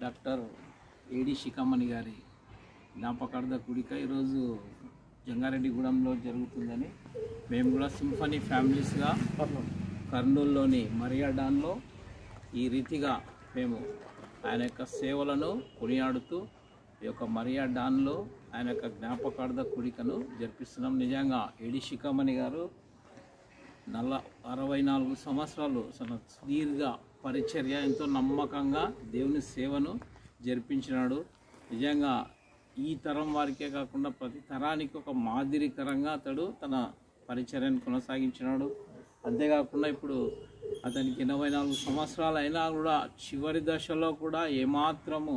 doctor AD శిఖామణి గారి జ్ఞాపకార్థ కూడిక ఈరోజు జంగారెడ్డిగూడెంలో జరుగుతుందని మేము కూడా సింఫనీ ఫ్యామిలీస్గా కర్నూలులోని మరియాడాన్లో ఈ రీతిగా మేము ఆయన యొక్క సేవలను కొనియాడుతూ ఈ యొక్క మరియా డాన్లో ఆయన యొక్క జ్ఞాపకార్థ కూడికను జరిపిస్తున్నాం నిజంగా ఏడి శిఖామణి గారు నల్ల అరవై నాలుగు సంవత్సరాలు తన సుదీర్ఘ పరిచర్య ఎంతో నమ్మకంగా దేవుని సేవను జరిపించినాడు నిజంగా ఈ తరం వారికే కాకుండా ప్రతి తరానికి ఒక మాదిరికరంగా అతడు తన పరిచర్యను కొనసాగించినాడు అంతేకాకుండా ఇప్పుడు అతనికి ఎనభై నాలుగు సంవత్సరాలు అయినా కూడా చివరి దశలో కూడా ఏమాత్రము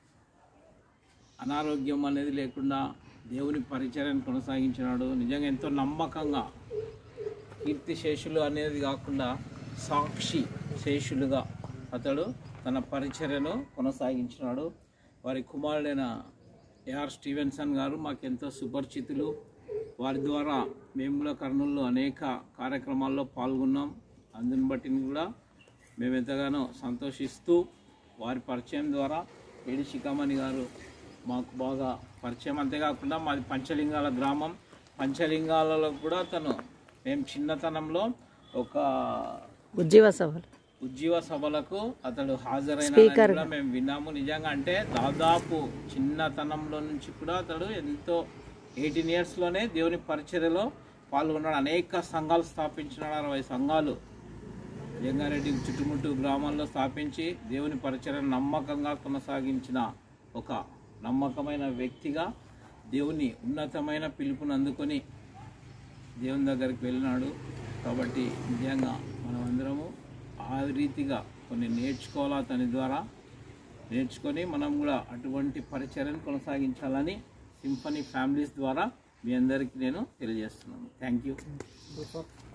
అనారోగ్యం అనేది లేకుండా దేవుని పరిచర్యను కొనసాగించినాడు నిజంగా ఎంతో నమ్మకంగా కీర్తి శేషులు అనేది కాకుండా సాక్షి శేషులుగా అతడు తన పరిచర్యను కొనసాగించినాడు వారి కుమారుడైన ఏఆర్ స్టీవెన్సన్ గారు మాకెంతో సుపరిచితులు వారి ద్వారా మేము కూడా కర్నూలులో అనేక కార్యక్రమాల్లో పాల్గొన్నాం అందుని బట్టి కూడా మేము ఎంతగానో సంతోషిస్తూ వారి పరిచయం ద్వారా ఏడి శిఖామణి గారు మాకు బాగా పరిచయం అంతేకాకుండా మాది పంచలింగాల గ్రామం పంచలింగాలలో కూడా తను మేము చిన్నతనంలో ఒక ఉజ్జీవ సభలు ఉజ్జీవ సభలకు అతడు హాజరైన మేము విన్నాము నిజంగా అంటే దాదాపు చిన్నతనంలో నుంచి కూడా అతడు ఎంతో ఎయిటీన్ ఇయర్స్లోనే దేవుని పరిచర్యలో పాల్గొన్నాడు అనేక సంఘాలు స్థాపించినాడు అరవై సంఘాలు జంగారెడ్డి చుట్టుముట్టు గ్రామాల్లో స్థాపించి దేవుని పరిచయం నమ్మకంగా కొనసాగించిన ఒక నమ్మకమైన వ్యక్తిగా దేవుని ఉన్నతమైన పిలుపుని అందుకొని దేవుని దగ్గరికి వెళ్ళినాడు కాబట్టి నిజంగా మనం అందరము ఆ రీతిగా కొన్ని నేర్చుకోవాలా అతని ద్వారా నేర్చుకొని మనం కూడా అటువంటి పరిచర్యను కొనసాగించాలని సింఫనీ ఫ్యామిలీస్ ద్వారా మీ అందరికీ నేను తెలియజేస్తున్నాను థ్యాంక్ యూ